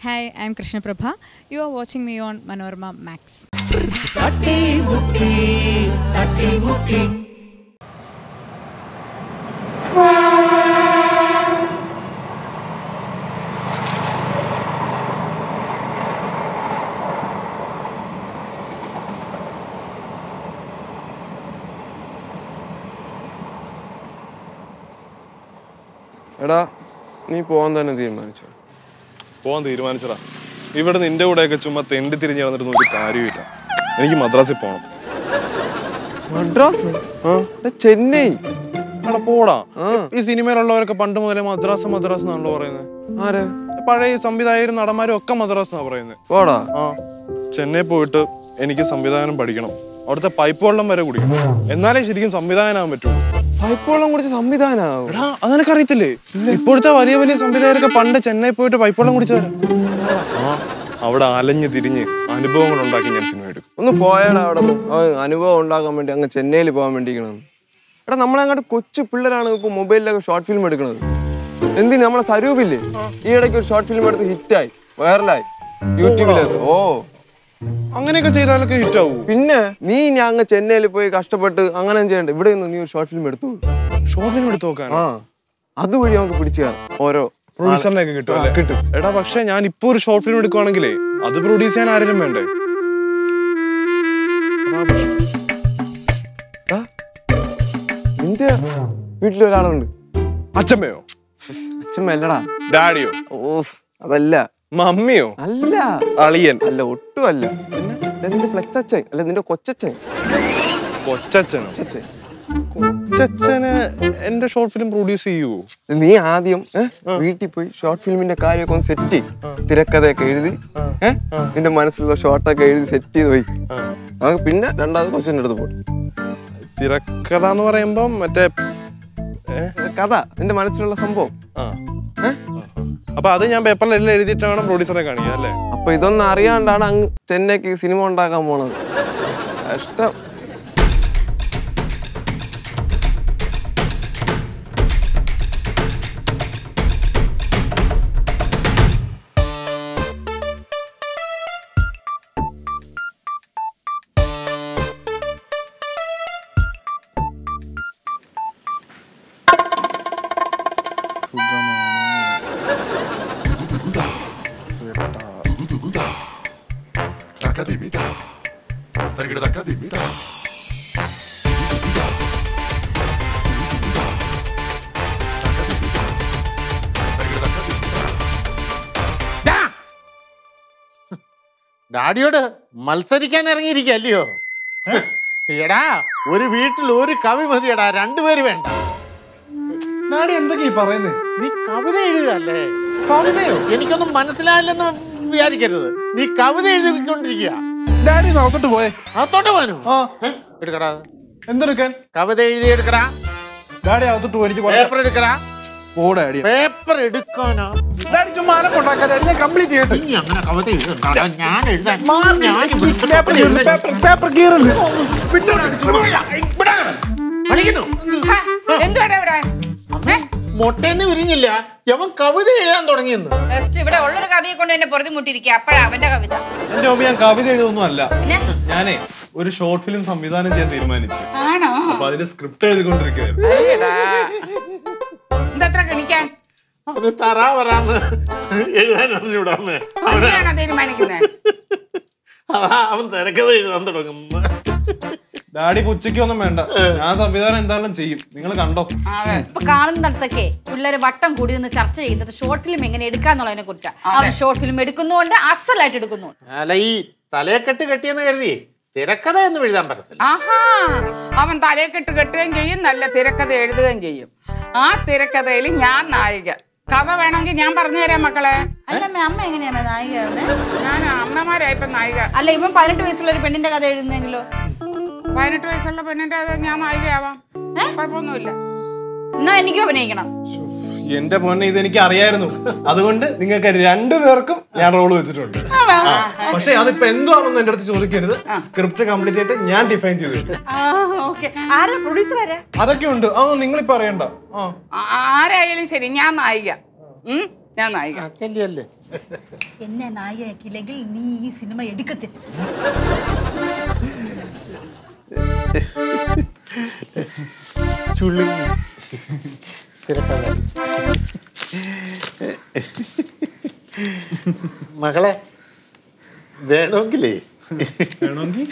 Hi, I'm Krishna Prabha. You are watching me on Manorama Max. എടാ നീ പോവാൻ തന്നെ തീരുമാനിച്ചു പോകാൻ തീരുമാനിച്ചടാ ഇവിടെ നിന്റെ കൂടെയൊക്കെ ചുമ്മാ തെണ്ടി തിരിഞ്ഞ് നടന്നിട്ടൊന്നും ഒരു കാര്യമില്ല എനിക്ക് മദ്രാസിൽ പോകണം മദ്രാസ് എടാ, ചെന്നൈ എടാ പോടാ ആ. ഈ സിനിമയിലുള്ളവരൊക്കെ പണ്ട് മുതലേ മദ്രാസ് മദ്രാസ് എന്നാണല്ലോ പറയുന്നത് ആരെ പഴയ സംവിധായകരും നടന്മാരും ഒക്കെ മദ്രാസ് എന്നാ പറയുന്നത് പോടാ ആ ചെന്നൈ പോയിട്ട് എനിക്ക് സംവിധാനം പഠിക്കണം അവിടുത്തെ പൈപ്പ് വെള്ളം വരെ കുടിക്കണം എന്നാലേ ശരിക്കും സംവിധായകനാകാൻ പറ്റുള്ളൂ പൈപ്പ് വെള്ളം കുടിച്ച് സംവിധാനാവും എടാ അത് നിനക്ക് അറിയത്തില്ലേ ഇപ്പോഴത്തെ വലിയ വലിയ സംവിധായകരൊക്കെ പണ്ട് ചെന്നൈ പോയിട്ട് പൈപ്പ് വെള്ളം കുടിച്ചവരാ ആ അവിടെ അലഞ്ഞ് തിരിഞ്ഞ് അനുഭവങ്ങൾ ഉണ്ടാക്കി ഞാൻ സിനിമ എടുക്കും ഒന്ന് പോയടാ അവിടെ നിന്ന് അനുഭവം ഉണ്ടാക്കാൻ വേണ്ടി അങ്ങ് ചെന്നൈയിൽ പോകാൻ വേണ്ടിയിരിക്കണം എടാ നമ്മളങ്ങോട്ട് കൊച്ചു പിള്ളേരാണ് ഇപ്പൊ മൊബൈലിലൊക്കെ ഷോർട്ട് ഫിലിം എടുക്കുന്നത് എന്തിന് നമ്മളെ സരൂപില്ലേ ഈ ഇടയ്ക്ക് ഒരു ഷോർട്ട് ഫിലിം എടുത്ത് ഹിറ്റായി വൈറലായി യൂട്യൂബില് ഓ അങ്ങനെയൊക്കെ ചെയ്താലൊക്കെ ഹിറ്റ് ആവൂ പിന്നെ നീ ഞാൻ അങ്ങ് ചെന്നൈയിൽ പോയി കഷ്ടപ്പെട്ട് അങ്ങനെ ചെയ്യണ്ട ഇവിടെ നിന്ന് നീ ഒരു ഷോർട്ട് ഫിലിം എടുത്തു ഷോർട്ട് ഫിലിം എടുത്ത് നോക്കാൻ ആ അതുവഴി നമുക്ക് പിടിച്ചു കയറാം ഓരോ പ്രൊഡ്യൂസറിനെ ഒക്കെ കിട്ടും അല്ലേ കിട്ടും എടാ പക്ഷെ ഞാൻ ഇപ്പൊ ഒരു ഷോർട്ട് ഫിലിം എടുക്കുവാണെങ്കിലേ അത് പ്രൊഡ്യൂസ് ചെയ്യാൻ ആരെങ്കിലും വേണ്ടേ അതാ പ്രശ്നം. ആ, നിന്റെ വീട്ടിൽ ഒരാളുണ്ട് അച്ഛമ്മയോ അച്ഛമ്മ അല്ലടാ ഡാഡിയോ ഓഫ് അതല്ല മമ്മിയോ അല്ല അളിയൻ അല്ല ഒട്ടും അല്ല പിന്നെ നിന്റെ ഫ്ലെക്സ് അച്ഛൻ അല്ല നിന്റെ കൊച്ചച്ഛൻ കൊച്ചച്ഛനോ കൊച്ചച്ഛൻ കൊച്ചച്ഛന് എന്റെ ഷോർട്ട് ഫിലിം പ്രൊഡ്യൂസ് ചെയ്യൂ നീ ആദ്യം ഏ, വീട്ടിൽ പോയി ഷോർട്ട് ഫിലിമിന്റെ കാര്യമൊക്കെ ഒന്ന് സെറ്റ് ചെയ്യും തിരക്കഥയൊക്കെ എഴുതി ഏഹ് നിന്റെ മനസ്സിലുള്ള ഷോർട്ടൊക്കെ എഴുതി സെറ്റ് ചെയ്ത് പോയി ആ, പിന്നെ രണ്ടാമത് കൊച്ചിൻ്റെ അടുത്ത് പോയി തിരക്കഥ എന്ന് പറയുമ്പം മറ്റേ ഏ? കഥ നിന്റെ മനസ്സിലുള്ള സംഭവം ആ ഏ? അപ്പൊ അത് ഞാൻ പേപ്പറിൽ എല്ലാം എഴുതിയിട്ട് വേണം പ്രൊഡ്യൂസറെ കാണിക്കാൻ അല്ലേ അപ്പൊ ഇതൊന്നും അറിയാണ്ടാണ് അങ്ങ് ചെന്നൈക്ക് സിനിമ ഉണ്ടാക്കാൻ പോണത് കഷ്ടം Takadimita. Tarigada takadimita. ഡാഡിയോട് മത്സരിക്കാൻ ഇറങ്ങിയിരിക്കല്ലയോ എടാ ഒരു വീട്ടിൽ ഒരു കവി മതിയടാ രണ്ടുപേര് വേണ്ട ഡാഡി എന്തൊക്കെയാ പറയുന്നേ നീ കവിത എഴുതുകയല്ലേ കവിതയോ എനിക്കൊന്നും മനസ്സിലായില്ലെന്ന് വിചാരിക്കരുത് നീ കവിത എഴുതിക്കൊണ്ടിരിക്കുക ഡാഡി നോക്കട്ട് പോയേ അകത്തോട്ട് പോനു ആ എടുക്കടാ എന്തെടുക്കാൻ കവിത എഴുതി എടുക്കടാ ഡാഡി അകത്തോട്ട് പോ എനിക്ക് പേപ്പർ എടുക്കടാ പോടെ ഡാഡി പേപ്പർ എടുക്കാനോ ഡാഡി ചുമ്മാ അനക്കൊണ്ടാക്കാൻ ഡാഡി ഞാൻ കംപ്ലീറ്റ് ചെയ്യട്ടെ നീ അങ്ങനെ കവിത എഴുതണ്ടാ ഞാൻ എഴുതാൻ ഞാൻ ഇവിടുത്തെ കവിത എഴുതാൻ- പേപ്പർ കീറല് കളിക്കുന്നു എന്തുവാടാ ഇവിടെ ഏ? മൊട്ടേന്ന് വിരിഞ്ഞില്ല യവൻ കവിത എഴുതാൻ തുടങ്ങിയെന്ന് ജസ്റ്റ് ഇവിടെ ഉള്ളൊരു കവിയെ കൊണ്ട് എന്നെ പൊറുതി മുട്ടിയിരിക്കുക അപ്പഴാ അവന്റെ കവിത എന്റെ ഓബി ഞാൻ കവിത എഴുതൊന്നും അല്ല പിന്നെ ഞാനേ ഒരു ഷോർട്ട് ഫിലിം സംവിധാനം ചെയ്യാൻ തീരുമാനിച്ചു ആണോ അപ്പൊ അതിന്റെ സ്ക്രിപ്റ്റ് എഴുതിക്കൊണ്ടിരിക്കുകയായിരുന്നു അയ്യടാ. എന്തത്ര ഗണിക്കാൻ അവന് തറാ വരാന്ന് എഴുതാൻ അറിഞ്ഞൂടാമേ അവന് അങ്ങനെയാണോ തീരുമാനിക്കുന്നത് അതാ അവൻ തിരക്കഥ എഴുതാൻ തുടങ്ങും ഡാഡി ഉച്ചയ്ക്കൊന്നും വേണ്ട ഞാൻ സംവിധാനം എന്തായാലും ചെയ്യും നിങ്ങൾ കണ്ടോ ഇപ്പൊ കാണുന്നിടത്തൊക്കെ പിള്ളേര് വട്ടം കൂടി നിന്ന് ചർച്ച ചെയ്യുന്നത് ഷോർട്ട് ഫിലിം എങ്ങനെ എടുക്കാന്നുള്ളതിനെ കുറിച്ചാണ് അവർ ഷോർട്ട് ഫിലിം എടുക്കുന്നുണ്ട് അസലായിട്ട് എടുക്കുന്നുണ്ട് അല്ല ഈ തലയെക്കെട്ട് കെട്ടിയെന്ന് കരുതി തിരക്കഥ ഒന്നും എഴുതാൻ പറ്റത്തില്ല ആഹാ അവൻ തലയെ കെട്ട് കെട്ടുകയും ചെയ്യും നല്ല തിരക്കഥ എഴുതുകയും ചെയ്യും ആ തിരക്കഥയിൽ ഞാൻ നായിക കഥ വേണമെങ്കിൽ ഞാൻ പറഞ്ഞു തരാം മക്കളെ അല്ല അമ്മ അമ്മ എങ്ങനെയാണ് നായിക ഞാൻ അമ്മമാരായപ്പോ നായിക അല്ല ഇവൻ പതിനെട്ട് വയസ്സുള്ള ഒരു പെണ്ണിന്റെ കഥ എഴുതുന്നെങ്കിലോ പതിനെട്ട് വയസ്സുള്ള പെണ്ണിന്റെ അത് ഞാൻ നായികയാവാം കുഴപ്പമൊന്നുമില്ല എന്നാ എനിക്ക് അഭിനയിക്കണം എന്റെ പൊന്നെ ഇത് എനിക്ക് അറിയായിരുന്നു അതുകൊണ്ട് നിങ്ങൾക്ക് രണ്ടുപേർക്കും ഞാൻ റോള് വെച്ചിട്ടുണ്ട് ആ, പക്ഷെ അതിപ്പോ എന്തുവാണെന്ന് എന്റെ അടുത്ത് ചോദിക്കരുത് സ്ക്രിപ്റ്റ് കംപ്ലീറ്റ് ആയിട്ട് ഞാൻ ഡിഫൈൻ ചെയ്തു തരും. ആ ഓക്കെ ആരാ പ്രൊഡ്യൂസർ ആരാ അതൊക്കെ ഉണ്ട് അതൊന്നും നിങ്ങളിപ്പോ അറിയണ്ട ആ ആ- ആരായാലും ശരി ഞാൻ നായിക ഉം? ഞാൻ നായിക ആ, ചെല്ലിയല്ലേ എന്നെ നായകയാക്കിയില്ലെങ്കിൽ നീ ഈ സിനിമ എടുക്കത്തില്ല ചുളുങ്ങി തിരക്കഥ മകളെ വേണമെങ്കിലേ വേണമെങ്കിൽ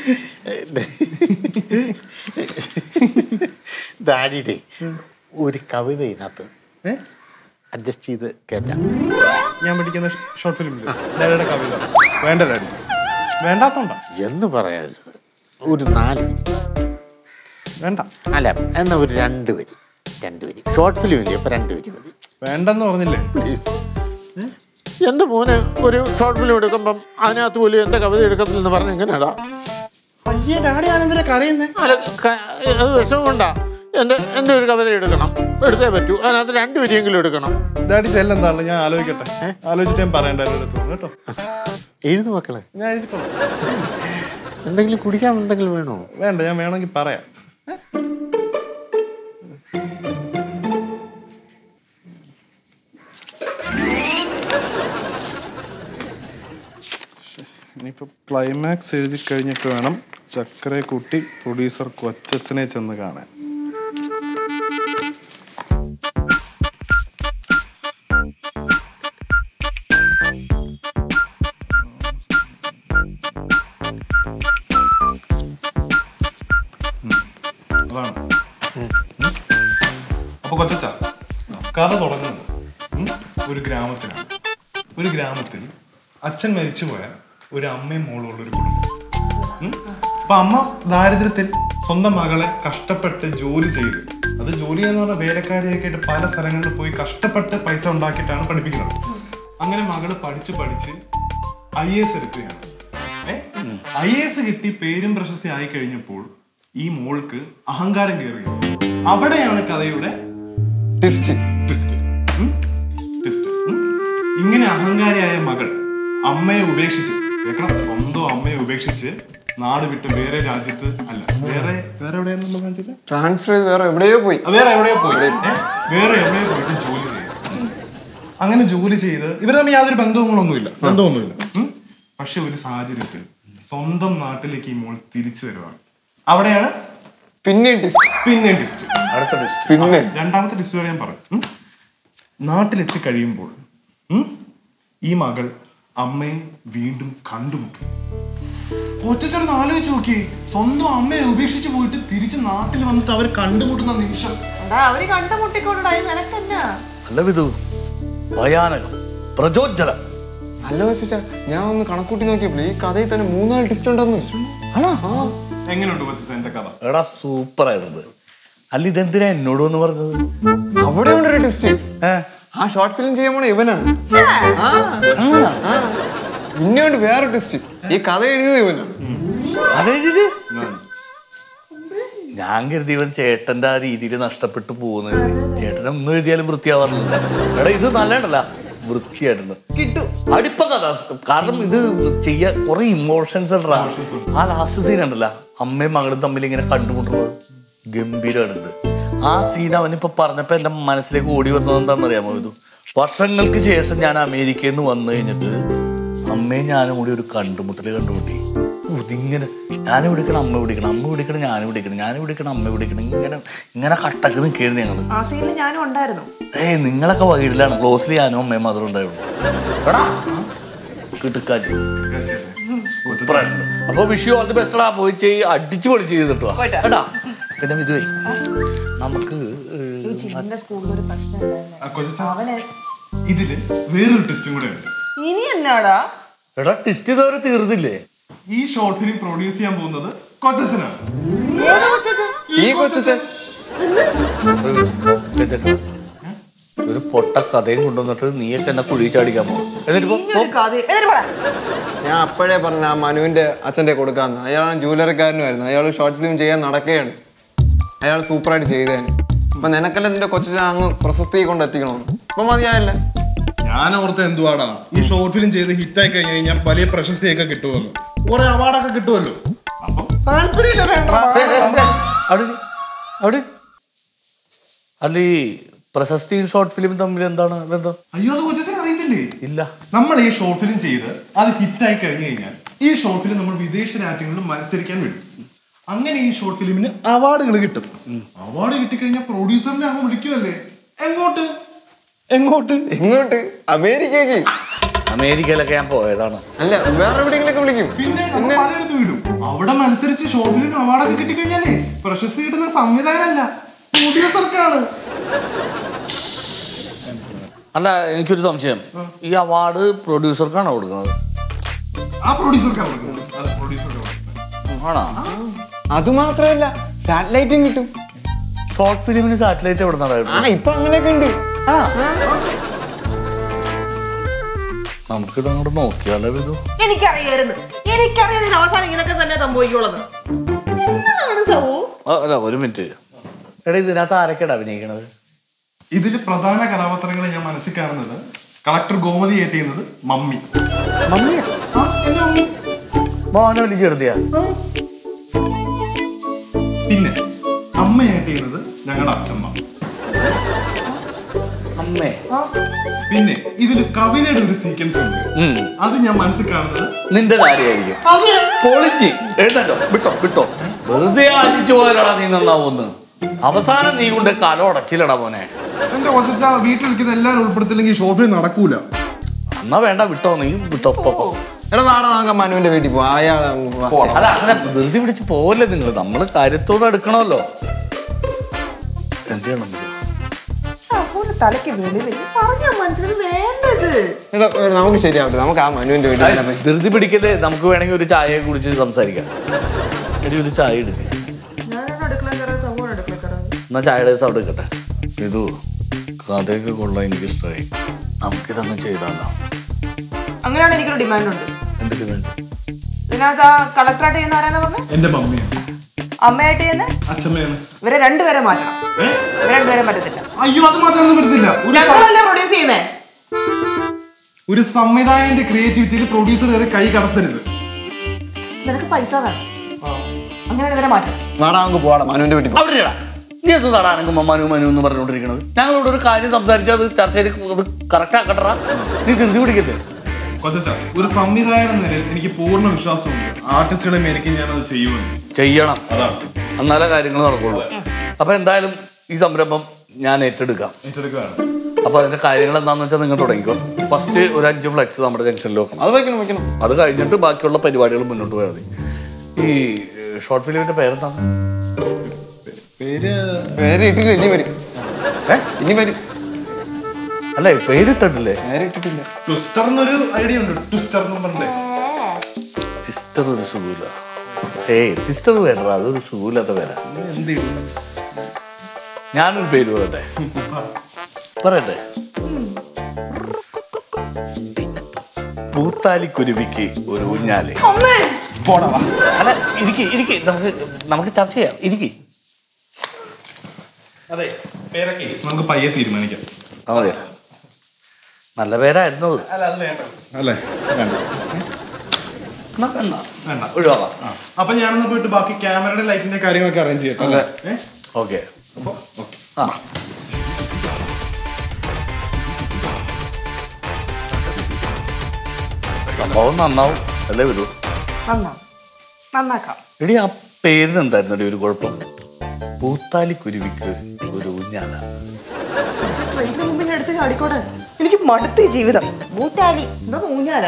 ഡാഡിയുടെ ഒരു കവിത ഇതിനകത്ത് ഏ? അഡ്ജസ്റ്റ് ചെയ്ത് കയറ്റാം ഞാൻ പഠിക്കുന്ന ഷോർട്ട് ഫിലിമിൽ ഡാഡിയുടെ കവിത വേണ്ട ഡാഡി വേണ്ടാത്തോണ്ട എന്ന് പറയരുത് ഒരു നാല് വരി വേണ്ട അല്ല എന്നാ ഒരു രണ്ട് വരി രണ്ട് വരി ഷോർട്ട് ഫിലിം ഇല്ലേ അപ്പൊ രണ്ട് വരി മതി വേണ്ടെന്ന് പറഞ്ഞില്ലേ പ്ലീസ് എൻ്റെ മോന് ഒരു ഷോർട്ട് ഫിലിം എടുക്കുമ്പം അതിനകത്ത് പോലും എൻ്റെ കവിത എടുക്കത്തില്ലെന്ന് പറഞ്ഞ എങ്ങനെയാടാ അയ്യേ ഡാഡി ആനന്ദരെ കരയുന്നേ അല്ല ക- അത് വിഷമം കൊണ്ടാ എൻ്റെ എൻ്റെ ഒരു കവിത എടുക്കണം എടുത്തേ പറ്റൂ അതിനകത്ത് രണ്ട് വരിയെങ്കിലും എടുക്കണം ഡാഡി ചെല്ലെന്താണല്ലോ ഞാൻ ആലോചിക്കട്ടെ ആലോചിച്ചിട്ട് ഞാൻ പറയാം ഡാഡിയുടെ അടുത്ത് വന്ന് കേട്ടോ എഴുതു മക്കളെ ഞാൻ എഴുതിക്കോളാം എന്തെങ്കിലും കുടിക്കാൻ എന്തെങ്കിലും വേണോ വേണ്ട ഞാൻ വേണമെങ്കിൽ പറയാം ഇനിയിപ്പോ ക്ലൈമാക്സ് എഴുതി കഴിഞ്ഞിട്ട് വേണം ചക്കരെ കൂട്ടി പ്രൊഡ്യൂസർ കൊച്ചച്ഛനെ ചെന്ന് കാണാൻ അതാണ് അപ്പൊ കൊച്ചച്ച കഥ തുടങ്ങുന്നത് ഉം, ഒരു ഗ്രാമത്തിലാണ് ഒരു ഗ്രാമത്തിൽ അച്ഛൻ മരിച്ചുപോയ ഒരു അമ്മയും മോളുള്ള ഒരു കുടുംബം ഉം. അപ്പൊ അമ്മ ദാരിദ്ര്യത്തിൽ സ്വന്തം മകളെ കഷ്ടപ്പെട്ട് ജോലി ചെയ്ത് അത് ജോലി എന്ന് പറഞ്ഞാൽ വേലക്കാരിയൊക്കെ ആയിട്ട് പല സ്ഥലങ്ങളിൽ പോയി കഷ്ടപ്പെട്ട് പൈസ ഉണ്ടാക്കിയിട്ടാണ് പഠിപ്പിക്കുന്നത് അങ്ങനെ മകള് പഠിച്ച് പഠിച്ച് ഐ എസ് എടുക്കുകയാണ് ഐ എസ് കിട്ടി പേരും പ്രശസ്തി ആയി കഴിഞ്ഞപ്പോൾ ഈ മോൾക്ക് അഹങ്കാരം കയറി അവിടെയാണ് കഥയുടെ ടിസ്റ്റ് ട്വിസ്റ്റ് ഉം? ട്വിസ്റ്റ് ഉം? ഇങ്ങനെ അഹങ്കാരിയായ മകൾ അമ്മയെ ഉപേക്ഷിച്ച് കേൾക്കണം സ്വന്തം അമ്മയെ ഉപേക്ഷിച്ച് നാട് വിട്ട് വേറെ രാജ്യത്ത് അല്ല വേറെ വേറെ എവിടെയായിരുന്നു രാജ്യത്ത് ട്രാൻസ്ഫർ ചെയ്ത് വേറെ എവിടെയോ പോയി വേറെ എവിടെയോ പോയി ഏ? വേറെ എവിടെയോ പോയിട്ട് ജോലി ചെയ്തു അങ്ങനെ ജോലി ചെയ്ത് ഇവർ തമ്മിൽ യാതൊരു ബന്ധവുങ്ങളൊന്നുമില്ല ബന്ധമൊന്നുമില്ല ഉം? പക്ഷെ ഒരു സാഹചര്യത്തിൽ സ്വന്തം നാട്ടിലേക്ക് ഈ മോൾ തിരിച്ചു വരുവാണ് അവിടെയാണ് പിന്നെ ടിസ്റ്റ് പിന്നെ ടിസ്റ്റ് അടുത്ത ലിസ്റ്റ് പിന്നെ രണ്ടാമത്തെ ഡിസ്റ്റ് ഞാൻ പറഞ്ഞു ഉം? നാട്ടിലെത്തി കഴിയുമ്പോൾ ഉം, ഈ മകൾ അമ്മയെ വീണ്ടും കണ്ടുമുട്ടും ഒറ്റച്ചൊന്ന് ആലോചിച്ച് നോക്കി സ്വന്തം അമ്മയെ ഉപേക്ഷിച്ച് പോയിട്ട് തിരിച്ച് നാട്ടിൽ വന്നിട്ട് അവർ കണ്ടുമുട്ടുന്ന നിമിഷം എടാ അവര് കണ്ടുമുട്ടിക്കൊണ്ടായി നിനക്കെന്നാ അല്ല വിധു ഭയാനകം പ്രചോജ്ജലം അല്ല വെച്ചാ ഞാൻ ഒന്ന് കണക്കൂട്ടി നോക്കിയപ്പോൾ ഈ കഥയിൽ തന്നെ മൂന്നാല് ടിസ്റ്റ് ഉണ്ടെന്ന് ആണോ എങ്ങനെയുണ്ട് കൊച്ചത്തെ എന്റെ കഥ എടാ സൂപ്പർ ആയിരുന്നു അല്ല ഇതെന്തിനാ എന്നോട് എന്ന് പറഞ്ഞത് അവിടെ ഉണ്ട് ഒരു ടിസ്റ്റ് ഏ? ആ ഷോർട്ട് ഫിലിം ചെയ്യാൻ പോണ ഇവനാണ് ആ, ആണോ? ആ. പിന്നെ ഉണ്ട് വേറെ ടിസ്റ്റ് ഈ കഥ എഴുതിയത് ഇവനാണ് അതെഴുതി ഞാൻ കരുതി ഇവൻ ചേട്ടന്റെ ആ രീതിയിൽ നഷ്ടപ്പെട്ടു പോകുന്നത് ചേട്ടൻ ഒന്നും എഴുതിയാലും വൃത്തിയാവാറില്ല എടാ ഇത് നല്ലതല്ല വൃത്തിയായിട്ടുണ്ട് കിട്ടു അടുപ്പ കഥ കാരണം ഇത് ചെയ്യാൻ കുറെ ഇമോഷൻസ് ഉണ്ടാ ആ ലാസ്റ്റ് സീൻ ഉണ്ടല്ലോ അമ്മയും മകളും തമ്മിൽ ഇങ്ങനെ കണ്ടുമുട്ടുന്നത് ഗംഭീരമായിട്ടുണ്ട് ആ സീൻ അവനിപ്പോ പറഞ്ഞപ്പോ എന്റെ മനസ്സിലേക്ക് ഓടി വന്നത് എന്താണെന്നറിയാമോ ഇത് വർഷങ്ങൾക്ക് ശേഷം ഞാൻ അമേരിക്കയിൽ നിന്ന് വന്നു കഴിഞ്ഞിട്ട് അമ്മയും ഞാനും കൂടി ഒരു കണ്ടുമുട്ടല് കണ്ടുമുട്ടി ഇതിങ്ങനെ ഞാൻ വിളിക്കണം അമ്മ വിളിക്കണം അമ്മ വിളിക്കണം ഞാൻ വിളിക്കണം ഞാൻ വിളിക്കണം അമ്മ വിളിക്കണം ഇങ്ങനെ ഇങ്ങനെ കട്ടക്ക് നിൽക്കുകയായിരുന്നു ഞങ്ങള് ആ സീനിൽ ഞാനും ഉണ്ടായിരുന്നു ഏയ് നിങ്ങളൊക്കെ വൈകിട്ടിലാണ് ക്ലോസ്ലി ഞാനും അമ്മയും മാത്രം ഉണ്ടായുള്ളൂ എടാ കിട്ടുക്കാച്ചി സൂപ്പറായിട്ടുണ്ട് അപ്പൊ വിഷു ഓൾ ദി ബെസ്റ്റ് പോയി ചെയ് അടിച്ചു പൊളിച്ച് ചെയ്തിട്ടോ കേട്ടാ പിന്നെ ഇതുവേ നമുക്ക് ഏഹ്, ചിന്റെ സ്കൂളിൽ ഒരു പ്രശ്നം ഉണ്ടായിരുന്നു ആ കൊച്ചച്ച ഇതില് വേറൊരു ടിസ്റ്റും കൂടെ ഉണ്ട് ഇനി എന്നാടാ എടാ ടെസ്റ്റ് ഇതുവരെ തീർന്നില്ലേ ഈ ഷോർട്ട് ഫിലിം പ്രൊഡ്യൂസ് ചെയ്യാൻ പോകുന്നത് കൊച്ചച്ഛനാണ് ഈ കൊച്ചച്ഛൻ കേട്ടോ? ഒരു പൊട്ട കഥയും കൊണ്ടുവന്നിട്ട് നീയൊക്കെ എന്നെ കുഴി ചാടിക്കാൻ പോകും എന്നിട്ട് ഇപ്പൊ- ഇനി ഒരു കഥ എതിര് പോടാ. ഞാൻ അപ്പോഴേ പറഞ്ഞ ആ മനുവിന്റെ അച്ഛന്റെ കൊടുക്കാന്ന് അയാളാണ് ജൂവലറിക്കാരനുമായിരുന്നു അയാൾ ഷോർട്ട് ഫിലിം ചെയ്യാൻ നടക്കുകയാണ് അയാൾ സൂപ്പറായിട്ട് ചെയ്തേന് അപ്പൊ നിനക്കല്ല നിന്റെ കൊച്ചിനെ അങ്ങ് പ്രശസ്തി കൊണ്ട് എത്തിക്കണമെന്ന് അപ്പൊ മതിയായല്ലേ ഞാൻ ഓർത്ത എന്തുവാടാ ഈ ഷോർട്ട് ഫിലിം ചെയ്ത് ഹിറ്റായി കഴിഞ്ഞ് കഴിഞ്ഞാൽ വലിയ പ്രശസ്തിയൊക്കെ കിട്ടുമല്ലോ കുറെ അവാർഡൊക്കെ കിട്ടുമല്ലോ അപ്പം താല്പര്യമില്ല വേണ്ട അവിടെ ഇരി. അവിടെ ഇരി. അല്ല ഈ പ്രശസ്തിയും ഷോർട്ട് ഫിലിം തമ്മിൽ എന്താണ് ബന്ധം അയ്യോ അത് കൊച്ചച്ഛൻ അറിയത്തില്ല അറിഞ്ഞില്ലേ ഇല്ല നമ്മൾ ഈ ഷോർട്ട് ഫിലിം ചെയ്ത് അത് ഹിറ്റായി കഴിഞ്ഞു കഴിഞ്ഞാൽ ഈ ഷോർട്ട് ഫിലിം നമ്മൾ വിദേശ രാജ്യങ്ങളിൽ മത്സരിക്കാൻ വിടും അങ്ങനെ ഈ ഷോർട്ട് ഫിലിമിന് അവാർഡുകൾ കിട്ടും അവാർഡ് കിട്ടിക്കഴിഞ്ഞാൽ പ്രൊഡ്യൂസറിനെ അങ്ങ് വിളിക്കുമല്ലേ എങ്ങോട്ട് എങ്ങോട്ട് എങ്ങോട്ട് അമേരിക്കക്ക് അമേരിക്കയിലൊക്കെ ഞാൻ പോയതാണ് അല്ല വേറെ എവിടെയെങ്കിലൊക്കെ വിളിക്കും പിന്നെ നമ്മൾ പലയിടത്ത് വിടും അവിടെ മത്സരിച്ച് ഷോർട്ട് ഫിലിമിന് അവാർഡൊക്കെ കിട്ടിക്കഴിഞ്ഞാലേ പ്രശസ്തി കിട്ടുന്ന സംവിധാനമല്ല പ്രൊഡ്യൂസർക്കാണ് അല്ല എനിക്കൊരു സംശയം ഈ അവാർഡ് പ്രൊഡ്യൂസർക്കാണോ കൊടുക്കുന്നത് ആ പ്രൊഡ്യൂസർക്കാണ് കൊടുക്കുന്നത്. അത് പ്രൊഡ്യൂസർക്കാണ് കൊടുക്കുന്നത്. ആണോ അത് മാത്രമല്ല സാറ്റലൈറ്റും കിട്ടും ഷോർട്ട് ഫിലിമിന് സാറ്റലൈറ്റ് എവിടെ നിന്നാണ് ആ ഇപ്പൊ അങ്ങനെയൊക്കെ ഉണ്ട് നമുക്കിത് അങ്ങോട്ട് നോക്കിയാലോ ഇത് എനിക്കറിയായിരുന്നു എനിക്കറിയാം ഇത് അവസാനം ഇങ്ങനെയൊക്കെ തന്നെ സംഭവിക്കുള്ളത് എന്നതാണ് സഹു ആ, അല്ല ഒരു മിനിറ്റ് എടാ ഇതിനകത്ത് ആരൊക്കെയാണ് അഭിനയിക്കണത് ഇതിൽ പ്രധാന കഥാപാത്രങ്ങളെ ഞാൻ മനസ്സിൽ കാണുന്നത് കളക്ടർ ഗോമതി ഏറ്റ് ചെയ്യുന്നത് മമ്മി മമ്മിയാ ആ, എന്റെ മമ്മി മോഹനെ വിളിച്ചു ചേർത്തിയാ പിന്നെ അമ്മയായിട്ട് ചെയ്യുന്നത് ഞങ്ങളുടെ അച്ഛമ്മ അമ്മേ പിന്നെ ഇതിൽ കവിതയുടെ ഒരു സീക്വൻസ് ഉണ്ട് ഉം. അത് ഞാൻ മനസ്സിൽ കാണുന്നത് നിന്റെ കാര്യമായിരിക്കും പൊളിച്ച് എഴുതല്ലോ വിട്ടോ വിട്ടോ വെറുതെ ആശിച്ചു പോയാലടാ നീ നന്നാവുന്ന് അവസാനം നീ കൊണ്ട് കല ഉടച്ചില്ലടാ മോനെ എന്റെ കൊച്ച വീട്ടിൽ ഇരിക്കുന്ന എല്ലാവരും ഉൾപ്പെടുത്തില്ലെങ്കിൽ ഷോർട്ട് ഫിലിം നടക്കൂല എന്നാ വേണ്ട വിട്ടോ നീ വിട്ടോ പോ, പോ. എടാ വാടാ നമുക്ക് മനുവിന്റെ വീട്ടിൽ പോവാം അയാൾ അല്ല അങ്ങനെ ധൃതി പിടിച്ച് പോവല്ലേ നിങ്ങൾ നമ്മള് കാര്യത്തോടെ എടുക്കണമല്ലോ എന്ത് ചെയ്യണം സഹുവിന്റെ തലയ്ക്ക് വെളിവിൽ പറഞ്ഞാ മനസ്സിൽ വേണ്ടത് എടാ നമുക്ക് ശരിയാവട്ടെ നമുക്ക് ആ മനുവിന്റെ വീട്ടിൽ തന്നെ പോയി. ധൃതി പിടിക്കല്ലേ നമുക്ക് വേണമെങ്കിൽ ഒരു ചായയെ കുറിച്ച് സംസാരിക്കാം എടി ഒരു ചായ എടുക്ക ഞാനാണ് അടുക്കള കയറാൻ സഹുവാണ് അടുക്കള കയറാൻ എന്നാ ചായയുടെ സൗണ്ട് എടുക്കട്ടെ ഇതു കഥയൊക്കെ കൊള്ളാൻ എനിക്ക് ഇഷ്ടമായി നമുക്കിതങ്ങ് ചെയ്താലോ അങ്ങനെയാണ് എനിക്കൊരു ഡിമാൻഡ് ഉണ്ട് എന്ത് ഡിമാൻഡ് ഇതിനകത്ത് ആ കളക്ടറായിട്ട് ചെയ്യുന്ന ആരാന്ന് പറഞ്ഞു എന്റെ മമ്മിയാണ് അമ്മയായിട്ട് ചെയ്യുന്ന അച്ഛമ്മയാണ് ഇവരെ രണ്ടുപേരെ മാറ്റണം ഏ? ഇവരെ രണ്ടുപേരെ പറ്റത്തില്ല അയ്യോ അത് മാത്രമൊന്നും പറ്റത്തില്ല ഒരു സം- ഞങ്ങളല്ലേ പ്രൊഡ്യൂസ് ചെയ്യുന്നേ ഒരു സംവിധായകന്റെ ക്രിയേറ്റിവിറ്റിയിൽ പ്രൊഡ്യൂസർ വരെ കൈ കടത്തരുത് നിനക്ക് പൈസ വേണം അങ്ങനെയാണ് ഇവരെ മാറ്റണം വാടാ നമുക്ക് പോവാടാ മനുവിന്റെ വീട്ടിൽ പോവാം. അവിടെ ഇടാ. നീ എന്ത് നടാനങ്ങ് മനു മനു എന്ന് പറഞ്ഞുകൊണ്ടിരിക്കണത് ഞങ്ങളിവിടെ ഒരു കാര്യം സംസാരിച്ചാൽ അത് ചർച്ചയിൽ അത് കറക്റ്റ് ആക്കട്ടറാ നീ ധൃതി പിടിക്കല്ലേ കൊച്ചച്ച ഒരു സംവിധായകൻ എന്ന നിലയിൽ എനിക്ക് പൂർണ്ണ വിശ്വാസമുണ്ട് ആർട്ടിസ്റ്റുകളെ മേലേക്ക് ഞാൻ അത് ചെയ്യുമെന്ന് ചെയ്യണം അതാണ് എന്നാലേ കാര്യങ്ങൾ നടക്കുള്ളൂ അപ്പൊ എന്തായാലും ഈ സംരംഭം ഞാൻ ഏറ്റെടുക്കാം ഏറ്റെടുക്കുകയാണ് അപ്പൊ അതിന്റെ കാര്യങ്ങൾ എന്താണെന്ന് വെച്ചാൽ നിങ്ങൾ തുടങ്ങിക്കോ ഫസ്റ്റ് ഒരു അഞ്ച് ഫ്ലെക്സ് നമ്മുടെ ജംഗ്ഷനിൽ വെക്കണം അത് വെക്കണം വെക്കണം അത് കഴിഞ്ഞിട്ട് ബാക്കിയുള്ള പരിപാടികൾ മുന്നോട്ട് പോയാൽ മതി ഈ ഷോർട്ട് ഫിലിമിന്റെ പേരെന്താണ് പേര് പേര് ഇട്ടില്ല ഇനി വരും ഏ? ഇനി വരും അല്ലേ പേരിട്ടിട്ടില്ലേ പേര് ഇട്ടിട്ടില്ല ട്വിസ്റ്റർ എന്നൊരു ഐഡിയ ഉണ്ട് ട്വിസ്റ്റർ എന്ന് പറഞ്ഞേ ടിസ്റ്റർ ഒരു സുഖമില്ല ഏയ് ടിസ്റ്റർ വേണ്ട അതൊരു സുഖമില്ലാത്ത പേരാ എന്ത് ചെയ്യും ഞാനൊരു പേര് പറയട്ടെ പറയട്ടെ പൂത്താലിക്കുരുവിക്ക് ഒരു ഊഞ്ഞാല് അല്ല ഇരിക്കി ഇരിക്കി നമുക്ക് നമുക്ക് ചർച്ച ചെയ്യാം ഇരിക്കി അതെ പേരൊക്കെ നമുക്ക് പയ്യെ തീരുമാനിക്കാം അതെ നല്ല പേരായിരുന്നു അത് അല്ല അത് വേണ്ട അല്ലേ വേണ്ട എന്നാ വേണ്ട. വേണ്ട ഒഴിവാക്കാം ആ അപ്പൊ ഞാനെന്നാ പോയിട്ട് ബാക്കി ക്യാമറയുടെ ലൈറ്റിന്റെ കാര്യങ്ങളൊക്കെ അറേഞ്ച് ചെയ്യട്ടെ അതെ. ഏ? ഓക്കെ അപ്പൊ ഓക്കെ ആ സംഭവം നന്നാവും അല്ലേ വരൂ നന്നാ നന്നാക്കാം എടി ആ പേരിന് എന്തായിരുന്നു ഒരു കുഴപ്പം പൂത്താലിക്കുരുവിക്ക് ഒരു ഊഞ്ഞാല ട്രെയിനിന് മുമ്പിൽ എടുത്ത് ചാടിക്കോടെ എനിക്ക് മടുത്ത ജീവിതം ബൂട്ടാലി എന്തോ ഊഞ്ഞാല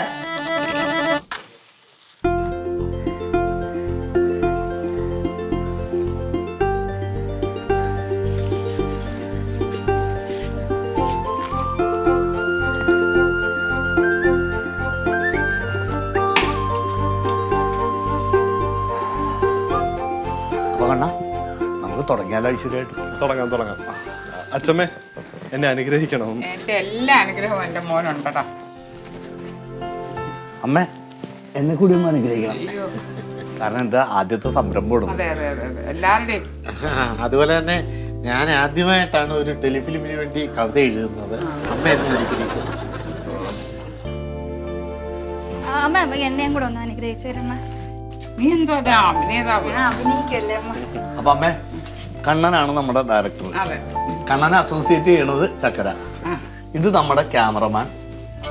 അപ്പൊ കണ്ണ നമുക്ക് തുടങ്ങിയാലോ ഐശ്വര്യമായിട്ട് തുടങ്ങാം തുടങ്ങാം അച്ഛമ്മേ എന്നെ അനുഗ്രഹിക്കണം എന്റെ എല്ലാ അനുഗ്രഹവും എന്റെ മോനുണ്ടടാ അമ്മേ എന്നെ കൂടി ഒന്ന് അനുഗ്രഹിക്കണം അയ്യോ കാരണം എന്താ ആദ്യത്തെ സംരംഭം അതെ അതെ അതെ അതെ എല്ലാവരുടെയും അതുപോലെ തന്നെ ഞാൻ ആദ്യമായിട്ടാണ് ഒരു ടെലിഫിലിമിന് വേണ്ടി കവിത എഴുതുന്നത് അമ്മ എന്നെ അനുഗ്രഹിക്കുന്നു അമ്മ അമ്മ എന്നെയും കൂടെ ഒന്ന് അനുഗ്രഹിച്ചു തരമ്മ നീ എന്തോ ഇത് അഭിനേതാവ് അഭിനയിക്കല്ലേ അമ്മ അപ്പൊ അമ്മേ കണ്ണനാണ് നമ്മുടെ ഡയറക്ടർ അതെ കണ്ണനെ അസോസിയേറ്റ് ചെയ്യണത് ചക്കര ആ. ഇത് നമ്മുടെ ക്യാമറമാൻ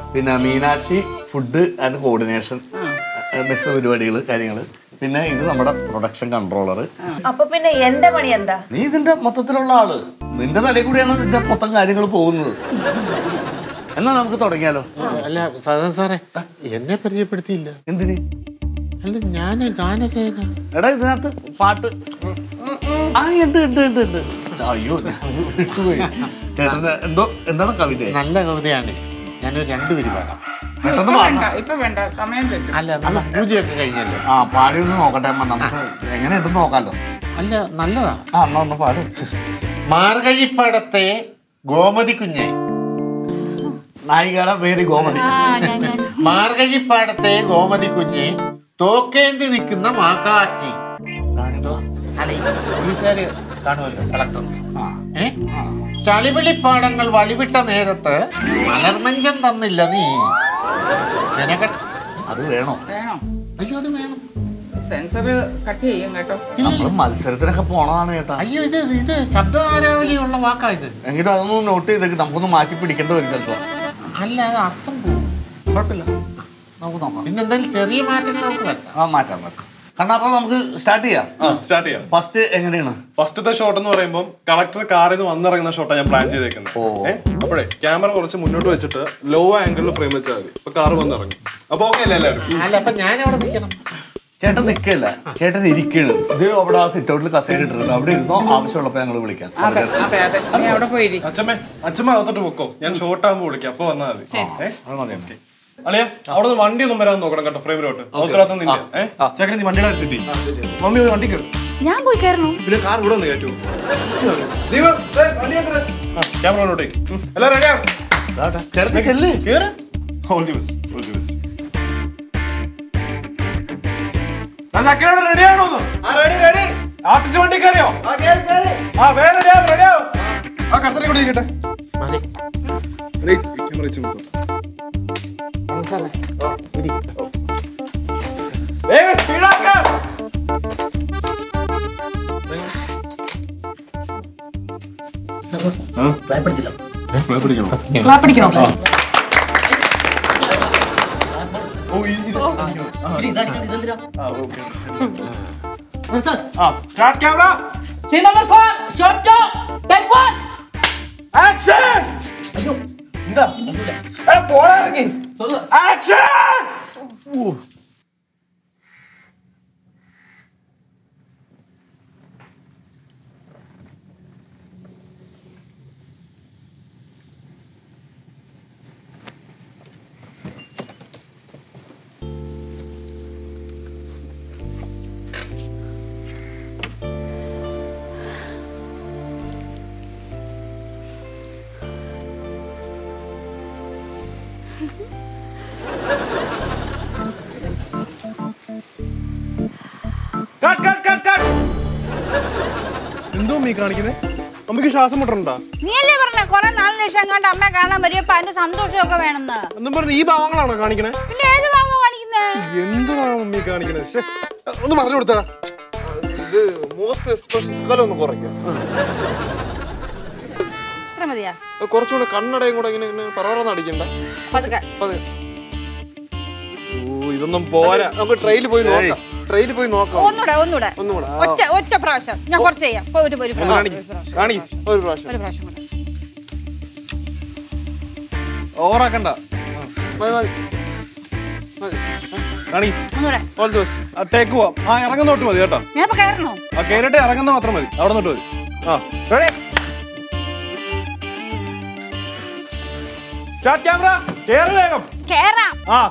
പിന്നെ Meenakshi food and coordination bus പരിപാടികൾ കാര്യങ്ങൾ പിന്നെ ഇത് നമ്മുടെ പ്രൊഡക്ഷൻ കൺട്രോളർ അപ്പൊ പിന്നെ എന്റെ പണി എന്താ നീ ഇതിന്റെ മൊത്തത്തിലുള്ള ആള് നിന്റെ തലയിൽ കൂടിയാണ് ഇതിന്റെ മൊത്തം കാര്യങ്ങൾ പോകുന്നത് എന്നാ നമുക്ക് തുടങ്ങിയാലോ അല്ല സാധാ സാറേ എന്നെ പരിചയപ്പെടുത്തിയില്ല എന്തിന് അല്ല ഞാൻ ഗാനരചന എടാ ഇതിനകത്ത് പാട്ട് ആ ഉണ്ട് ഉണ്ട് ഉണ്ട് ഉണ്ട് അയ്യോ ഞാൻ വിട്ടുപോയി ചേട്ടന് എന്തോ എന്താണ് കവിത നല്ല കവിതയാണ് ഞാനൊരു രണ്ട് വരി പാടാം പെട്ടെന്ന് ഇപ്പൊ വേണ്ട പാടണം ഇപ്പൊ വേണ്ട സമയം തെറ്റും അല്ല നല്ല പൂജയൊക്കെ കഴിഞ്ഞല്ലോ ആ പാടി ഒന്ന് നോക്കട്ടെ അമ്മ നമുക്ക് എങ്ങനെയുണ്ടെന്ന് നോക്കാലോ അല്ല നല്ലതാ ആ എന്നാ ഒന്ന് പാട് മാർഗഴിപ്പടത്തെ ഗോമതി കുഞ്ഞെ നായികയുടെ പേര് ഗോമതി മാർഗഴിപ്പാടത്തെ ഗോമതി കുഞ്ഞ് തോക്കേന്തി നിൽക്കുന്ന മാക്കാച്ചി അല്ല ഈ പോലീസുകാര് കാണുമല്ലോ കളക്ടർ ഏ ചളിവിളിപ്പാടങ്ങൾ വഴിവിട്ട നേരത്ത് മലർമഞ്ചം തന്നില്ല നീ നിനക്ക് അത് വേണോ വേണോ അയ്യോ അത് വേണം സെൻസർ കട്ട് ചെയ്യും കേട്ടോ നമ്മള് മത്സരത്തിനൊക്കെ പോണതാണ് ചേട്ടാ അയ്യോ ഇത് ഇത് ശബ്ദധാരാവലിയുള്ള വാക്കാ ഇത് എങ്കിലും അതൊന്ന് നോട്ട് ചെയ്തേക്ക് നമുക്കൊന്ന് മാറ്റി പിടിക്കേണ്ടി വരും ചിലപ്പോ അല്ല അത് അർത്ഥം പോകും കുഴപ്പമില്ല നമുക്ക് നോക്കാം പിന്നെ എന്തെങ്കിലും ചെറിയ മാറ്റങ്ങൾ നമുക്ക് വരുത്താം ആ മാറ്റാം മാറ്റാം കാരണം അപ്പൊ നമുക്ക് സ്റ്റാർട്ട് ചെയ്യാം സ്റ്റാർട്ട് ചെയ്യാം ഫസ്റ്റ് എങ്ങനെയാണ് ഫസ്റ്റത്തെ ഷോട്ട് എന്ന് പറയുമ്പോൾ കളക്ടർ കാറിൽ നിന്ന് വന്നിറങ്ങുന്ന ഷോട്ടാണ് ഞാൻ പ്ലാൻ ചെയ്തേക്കുന്നത് ഏ അപ്പോഴേ ക്യാമറ കുറച്ച് മുന്നോട്ട് വെച്ചിട്ട് ലോ ആംഗിളിൽ ഫ്രെയിം വെച്ചാൽ മതി ഇപ്പൊ കാറ് വന്നിറങ്ങി അപ്പൊ ഓക്കെ അല്ലേ എല്ലാവരും അല്ല അപ്പൊ ഞാൻ അവിടെ നിൽക്കണം ചേട്ടൻ നിൽക്കല്ല ചേട്ടൻ ഇരിക്കണ് ഇത് അവിടെ ആ സിറ്റ് ഔട്ടിൽ കസേര ഇട്ടിട്ടുണ്ട് അവിടെ ഇരുന്നോ ആവശ്യമുള്ളപ്പോ ഞങ്ങൾ വിളിക്കാം അതെ അതെ അതെ നീ അവിടെ പോയിരി അച്ഛമ്മേ അച്ഛമ്മ അകത്തോട്ട് പൊക്കോ ഞാൻ ഷോർട്ട് ആകുമ്പോൾ വിളിക്കാം അപ്പൊ വന്നാൽ മതി ഏ? Okay. അളിയ അവിടെ നിന്ന് വണ്ടി ഒന്നും വരാൻ നോക്കണം കേട്ടോ ഫ്രെയിമിലോട്ട് ഉത്തരവാദിത്തം നിന്റെ ഏഹ് ചേക്കൻ നീ വണ്ടിയുടെ സിറ്റി മമ്മി ഒരു വണ്ടി കയറും ഞാൻ പോയി കയറണോ പിന്നെ കാർ ഇവിടെ ഒന്ന് കയറ്റൂ ക്യാമറ മുന്നോട്ടേക്ക് എല്ലാവരും റെഡിയാണ് ചേട്ടൻ ചെല്ല് കേറ് all the best all the best ചക്കനോട് റെഡിയാണോ ആർട്ടിസ്റ്റ് വണ്ടി കയറിയോ ആ വേറെ റെഡിയാവും റെഡിയാവും ആ കസര കൂടി ഇരിക്കട്ടെ മതി ക്യാമറ വെച്ച് നോക്കാം സാറേ ഇരി. വേഗം സ്പീഡാക്കാം ഓ ഈസി ആ ഓക്കെ ആ സ്റ്റാർട്ട് ക്യാമറ ആക്ഷൻ എന്താ ഏ പോടാ ഇറങ്ങി action cut cut cut cut എന്തോ അമ്മീ കാണിക്കുന്നേ അമ്മയ്ക്ക് ശ്വാസം മുട്ടുണ്ടോ നീയല്ലേ പറഞ്ഞ കൊറേ നാലിന് ശേഷം അങ്ങോട്ട് അമ്മ കാണാൻ വരുമ്പോ അതിന്റെ സന്തോഷമൊക്കെ വേണമെന്ന് എന്നും പറഞ്ഞ ഈ ഭാവങ്ങളാണോ കാണിക്കണേ പിന്നെ ഏത് ഭാഗം കാണിക്കുന്നേ എന്തുവാ മമ്മി കാണിക്കണേ ശ്ശെ, ഒന്ന് പറഞ്ഞു കൊടുത്താ ഇത് മുഖത്ത് എക്സ്പ്രഷൻ സകലം ഒന്ന് കുറയ്ക്കാം ഇത്ര മതിയാ അത് കുറച്ചുകൂടെ കണ്ണടയും കൂടെ ഇങ്ങനെ ഇങ്ങനെ പറവറന്ന് അടിക്കണ്ട പതുക്കെ അതെ ഓ ഇതൊന്നും പോരാ നമുക്ക് ട്രെയിൽ പോയി നോക്കാം ട്രെയിൽ പോയി നോക്കാം ഒന്നൂടെ ഒന്നൂടെ ഒന്നുകൂടെ ഒറ്റ ഒറ്റ പ്രാവശ്യം ഞാൻ കുറച്ച് ചെയ്യാം ഇപ്പൊ ഒരു ഒരു പ്രാവശ്യം ഒരു പ്രാവശ്യം. കാണിക്ക് ഒരു പ്രാവശ്യം ഒരു പ്രാവശ്യം കൂടെ ഓവറാക്കണ്ട മതി മതി മതി കാണിക്ക് ഒന്നൂടെ ഓൾ ദി ബെസ്റ്റ് ടേക്ക് പോവാം ആ ഇറങ്ങുന്നോട്ട് മതി കേട്ടോ ഞാൻ ഇപ്പൊ കയറണോ ആ കേറിട്ട് ഇറങ്ങുന്ന മാത്രം മതി അവിടെ നിന്നിട്ട് മതി ആ റെഡി സ്റ്റാർട്ട് ക്യാമറ കേറ് വേഗം കേറാം ആ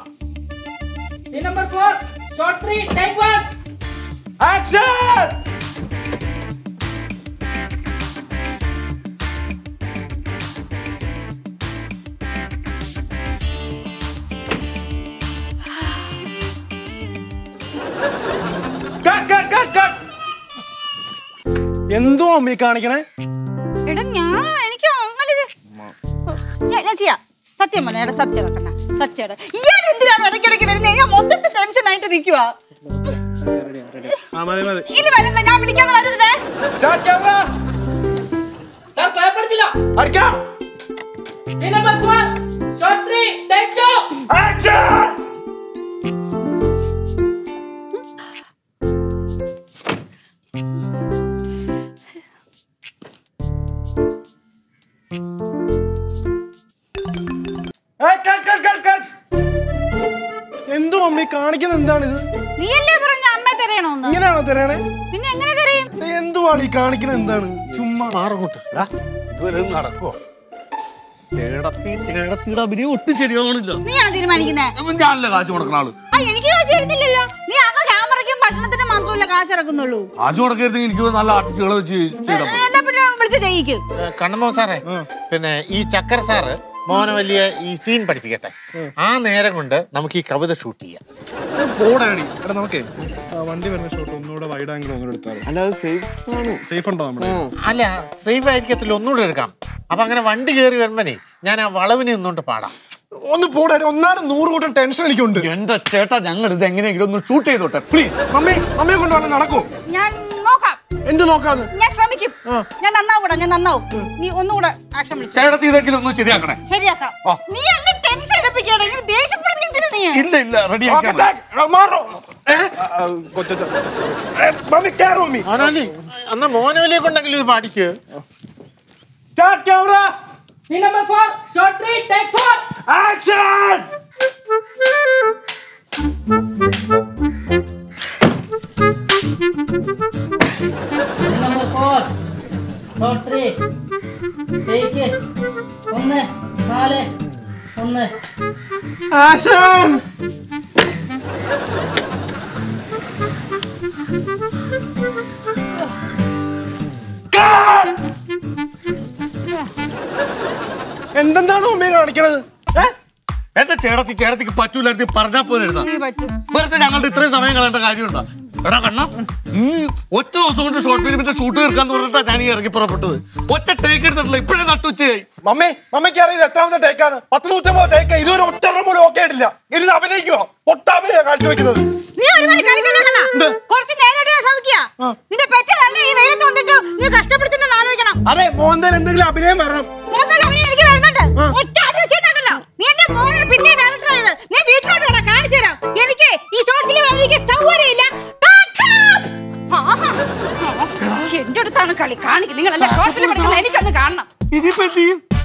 ആക്ഷൻ എന്തോ അമ്മീ കാണിക്കണേ എടാ ഞാൻ എനിക്ക് അങ്ങനെ ഇത് ഞാൻ ഞാൻ ചെയ്യാം സത്യം പറഞ്ഞ എടാ സത്യം വെക്കണ്ട സത്യം എടാ ഇയാൾ എന്തിനാണ് ഇടയ്ക്കിടയ്ക്ക് വരുന്നത് ഞാൻ മൊത്തത്തിൽ ടെൻഷൻ ആയിട്ട് നിൽക്കുക ആ മതി മതി ഇനി വരുന്ന ഞാൻ വിളിക്കാതെ വരരുതേ സ്റ്റാർട്ട് ക്യാമറ അടിക്കാം എന്തോ അമ്മ കാണിക്കുന്നത് എന്താണിത് നീയല്ലേ പറഞ്ഞ അമ്മ തരയണോന്ന് ഇങ്ങനെയാണോ തരണേ പിന്നെ എങ്ങനെ തരയും എന്തുവാണ് ഈ കാണിക്കുന്നത് എന്താണ് ചുമ്മാ മാറുകൂട്ട് ഇതുവരെ നടക്കുവോ ചേടത്തി ചേടത്തിയുടെ അഭിനയം ഒട്ടും ശരിയാവണില്ല നീയാണോ തീരുമാനിക്കുന്നേ അപ്പൊ ഞാനല്ലേ കാശ് കൊടുക്കണ ആള് ആ എനിക്ക് കാശ് തരുന്നില്ലല്ലോ നീ ആകെ ക്യാമറയ്ക്കും ഭക്ഷണത്തിന് മാത്രമല്ല കാശ് ഇറക്കുന്നുള്ളൂ കാശ് കൊടുക്കരുതെങ്കിൽ എനിക്ക് നല്ല ആർട്ടിസ്റ്റുകളെ വെച്ച് ചെയ്താൽ മതി. എന്താ പിന്നെ വിളിച്ച് ജയിക്ക് കണ്ണമോ സാറേ പിന്നെ ഈ ചക്കർ സാറ് മോനെ വലിയ ഈ സീൻ പഠിപ്പിക്കട്ടെ ആ നേരം കൊണ്ട് നമുക്ക് ഈ കവിത ഷൂട്ട് ചെയ്യാം പോടാടി എടാ നമുക്കേ ആ വണ്ടി വരുന്ന ഷോട്ട് ഒന്നുകൂടെ വൈഡ് ആംഗിൾ ഒന്നുകൂടെ എടുത്താലോ അല്ല അത് സേഫ് ആണ് സേഫ് ഉണ്ടോ നമ്മുടെ അല്ല സേഫ് ആയിരിക്കത്തില്ല ഒന്നുകൂടെ എടുക്കാം അപ്പൊ അങ്ങനെ വണ്ടി കയറി വരുമ്പനെ ഞാൻ ആ വളവിനെ ഒന്നുകൊണ്ട് പാടാം ഒന്ന് പോടാടി ഒന്നാലും നൂറ് കൂട്ടം ടെൻഷൻ എനിക്കുണ്ട് എന്റെ ചേട്ടാ ഞങ്ങൾ ഇത് എങ്ങനെയെങ്കിലും ഒന്ന് ഷൂട്ട് ചെയ്തോട്ടെ പ്ലീസ് മമ്മി മമ്മിയെ കൊണ്ടുവന്ന് നടക്കൂ ഞാൻ നോക്കാം എന്ത് നോക്കാന്ന് ഞാൻ ശ്രമിക്കും ഞാൻ നന്നാവൂടാ ഞാൻ നന്നാവും നീ ഒന്നുകൂടെ ആക്ഷൻ വിളിച്ചു ചേട്ടത്തി ഇതെങ്കിലും ഒന്ന് ശരിയാക്കണേ ശരിയാക്കാം ആ. നീ അല്ല ടെൻഷൻ എടുപ്പിക്കുകയാണ് ഇങ്ങനെ ദേഷ്യപ്പെടുന്ന എന്തിനാ നീ ഇല്ല ഇല്ല റെഡിയാക്കാൻ മാറോ കൊച്ചു മമ്മി കയറും മമ്മി മോനോലി അന്ന് മോനോലിയെ കൊണ്ടെങ്കിലും ഇത് പാടിക്ക് start camera action number four shot three take ഒന്ന് നാല് ഒന്ന് ആക്ഷൻ എന്തെന്താണ് മമ്മി കാണിക്കണത് ഏ? എന്റെ ചേട്ടത്തി ചേട്ടത്തിക്ക് പറ്റൂലായിരുന്നു പറഞ്ഞാ പോലെടുത്ത നീ പറ്റും വെറുതെ ഞങ്ങളുടെ ഇത്രയും സമയം കളയേണ്ട കാര്യമുണ്ടോ എടാ കണ്ണ നീ ഒറ്റ ദിവസം കൊണ്ട് ഷോർട്ട് ഫിലിമിന്റെ ഷൂട്ട് തീർക്കാന്ന് പറഞ്ഞിട്ടാ ഞാൻ ഈ ഇറങ്ങി പുറപ്പെട്ടത് ഒറ്റ ടേക്ക് എടുത്തിട്ടില്ല ഇപ്പോഴേ നട്ടുച്ചയായി മമ്മി മമ്മിക്ക് അറിയില്ല എത്രാമത്തെ ടേക്കാണ് പത്ത് നൂറ്റമ്പത് ടേക്ക് ഇതുവരെ ഒറ്റ എണ്ണം പോലും ഓക്കെ ആയിട്ടില്ല ഇരുന്ന് അഭിനയിക്കുവോ ഒട്ടാഭിനയ കാഴ്ചവെക്കുന്നത് നീ ഒരുപാട് കളിക്കല്ലേ കണ്ണാ? കുറച്ച് നേരിട്ട് ഞാൻ ശ്രമിക്കുക നിന്റെ പെറ്റ തന്നെ ഈ വെയിലത്ത് കൊണ്ടിട്ട് നീ കഷ്ടപ്പെടുത്തുന്ന ആലോചിക്കണം അതെ മോഹൻദാൻ എന്തെങ്കിലും അഭിനയം വരണം മോഹൻലാൽ അവനെ എനിക്ക് വരുന്നുണ്ട് ഒറ്റ അടി വെച്ചിട്ടുണ്ടല്ലോ നീ എന്റെ മോനെ പിന്നെ ഡയറക്ടർ ആയത് നീ വീട്ടിലോട്ട് വേണം കാണിച്ചു തരാം എനിക്ക് ഈ ഷോർട്ട് ഫിലിം എനിക്ക് സൗകര്യമില്ല Back up! ആഹാ. എന്റെ അടുത്താണ് കളി കാണിക്കും നിങ്ങൾ എന്റെ ഷോർട്ട് ഫിലിം എടുക്കുന്നത് എനിക്കൊന്ന് കാണണം ഇതിപ്പോ എന്ത് ചെയ്യും